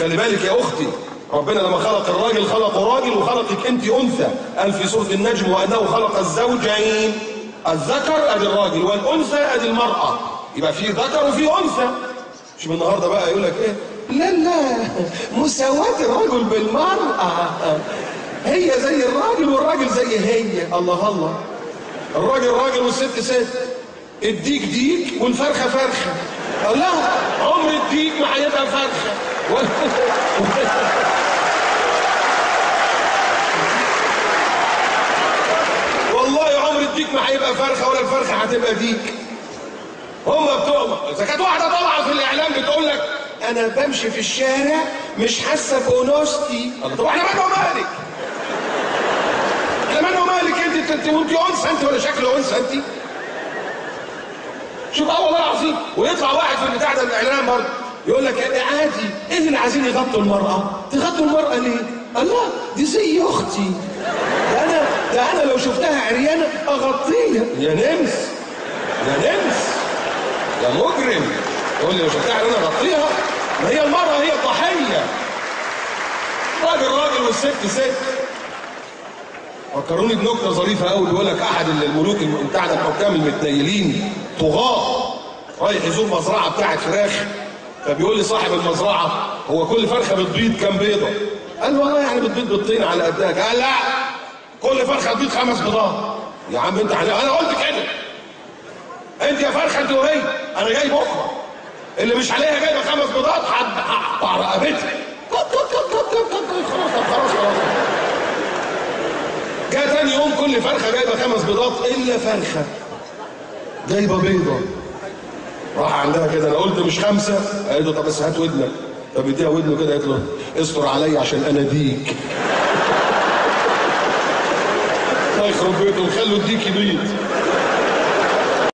وخلي بالك يا اختي ربنا لما خلق الراجل خلقه راجل وخلقك انت انثى قال في سوره النجم وانه خلق الزوجين الذكر ادي الراجل والانثى ادي المراه يبقى في ذكر وفي انثى مش من النهارده بقى يقول لك ايه لا لا مساواه الرجل بالمراه هي زي الراجل والراجل زي هي الله الله الراجل راجل والست ست الديك ديك والفرخه فرخه لا عمر الديك ما هيبقى فرخه والله عمر الديك ما هيبقى فرخه ولا الفرخه هتبقى ديك هم بتوع اذا كانت واحده طالعه في الاعلام بتقول لك انا بمشي في الشارع مش حاسه بانوثتي الله طب احنا مالنا ومالك احنا مالنا ومالك انت انت وانت انثى انت ولا شكل انثى انت شوف اه والله العظيم ويطلع واحد في البتاع ده الاعلام برضه يقول لك إيه عادي ايه اللي عايزين يغطوا المراه تغطوا المراه ليه الله دي زي اختي ده انا ده انا لو شفتها عريانه اغطيها يا نمس يا نمس يا مجرم يقول لي لو شفتها عريانه اغطيها ما هي المراه هي الضحيه راجل راجل والست ست فكروني بنكته ظريفه قوي بيقول لك احد الملوك بتاعنا الحكام المتنيلين طغاه رايح يزور مزرعه بتاعت فراخ فبيقول لي صاحب المزرعه هو كل فرخه بتبيض كام بيضه؟ قال له والله يعني بتبيض بيضتين على قدها قال لا كل فرخه تبيض خمس بيضات يا عم انت انا قلت كده انت يا فرخه انت وهي انا جاي بكره اللي مش عليها جايبه خمس بيضات هقطع رقبتها خلاص خلاص خلاص جاء تاني يوم كل فرخه جايبه خمس بيضات الا فرخه جايبه بيضه راح عندها كده انا قلت مش خمسه قالت له طب بس هات ودنك طب اديها ودنه كده قالت له استر عليا عشان انا ديك الله يخرب بيته وخلوا الديك يبيض